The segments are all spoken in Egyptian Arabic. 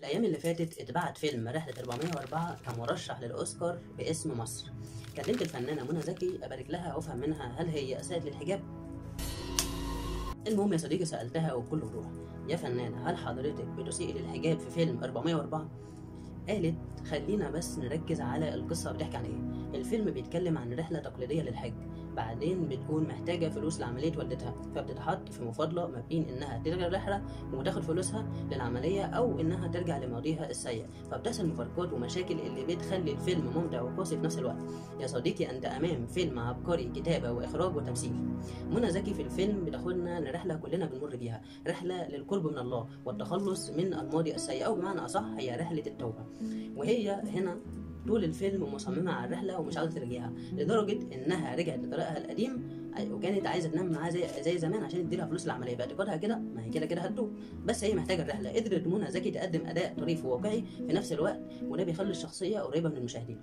الأيام اللي فاتت اتبعت فيلم رحلة 404 كمرشح للأوسكار باسم مصر كلمت الفنانة منى زكي أبارك لها وأفهم منها هل هي أساءت للحجاب؟ المهم يا صديقي سألتها وبكل وضوح يا فنانة هل حضرتك بتسيء للحجاب في فيلم 404؟ قالت خلينا بس نركز على القصة بتحكي عن ايه الفيلم بيتكلم عن رحلة تقليدية للحج بعدين بتكون محتاجة فلوس لعملية والدتها فبتتحط في مفاضلة ما بين انها تلغي الرحلة وتاخد فلوسها للعملية او انها ترجع لماضيها السيء فبتحصل مفارقات ومشاكل اللي بتخلي الفيلم ممتع وقاسي في نفس الوقت يا صديقي انت امام فيلم عبقري كتابة واخراج وتمثيل منى زكي في الفيلم بتاخدنا لرحلة كلنا بنمر بيها رحلة للقرب من الله والتخلص من الماضي السيء او بمعنى اصح هي رحلة التوبة وهي هنا طول الفيلم مصممة على الرحلة ومش عاوزة ترجعها لدرجة إنها رجعت لطريقها القديم وكانت عايزة تنام معاه زي, زي زمان عشان تديلها فلوس العملية باعتقادها كده ما هي كده كده هتدوب بس هي محتاجة الرحلة قدرت منى زكي تقدم أداء طريف وواقعي في نفس الوقت وده بيخلي الشخصية قريبة من المشاهدين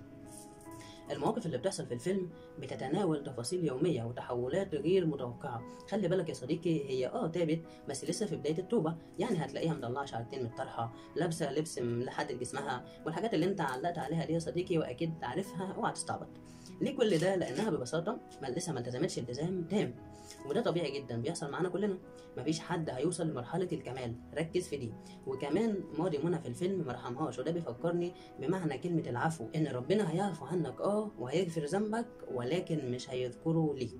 المواقف اللي بتحصل في الفيلم بتتناول تفاصيل يومية وتحولات غير متوقعة خلي بالك يا صديقي هي اه تابت بس لسه في بداية التوبة يعني هتلاقيها مطلعة شعرتين من الطرحة لابسة لبس لحد جسمها والحاجات اللي انت علقت عليها دي يا صديقي واكيد عارفها اوعى تستعبط ليه كل ده لانها ببساطة ما لسه ما التزمتش التزام تام وده طبيعي جدا بيحصل معانا كلنا مفيش حد هيوصل لمرحلة الكمال ركز في دي وكمان ماضي منى في الفيلم مرحمهاش وده بيفكرني بمعنى كلمة العفو ان ربنا هيعفو عنك اه وهيغفر ذنبك ولكن مش هيذكره ليك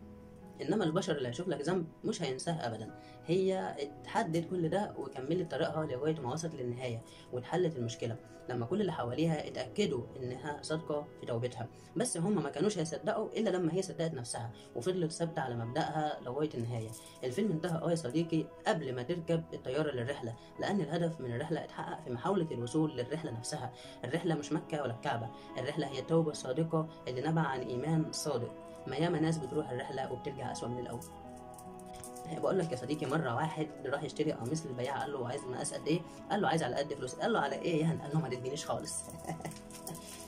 انما البشر اللي هيشوف لك ذنب مش هينساه ابدا هي اتحدت كل ده وكملت طريقها لغايه ما وصلت للنهايه واتحلت المشكله لما كل اللي حواليها اتاكدوا انها صادقه في توبتها بس هم ما كانوش هيصدقوا الا لما هي صدقت نفسها وفضلت ثابته على مبدأها لغايه النهايه الفيلم انتهى اه يا صديقي قبل ما تركب الطياره للرحله لان الهدف من الرحله اتحقق في محاوله الوصول للرحله نفسها الرحله مش مكه ولا الكعبه الرحله هي التوبه الصادقه اللي نبع عن ايمان صادق ما ياما ناس بتروح الرحله وبترجع اسوأ من الاول بقول لك يا صديقي مره واحد راح يشتري قميص للبياع قال له عايز مقاس قد ايه قال له عايز على قد فلوس قال له على ايه يعني قال له ما تدينيش خالص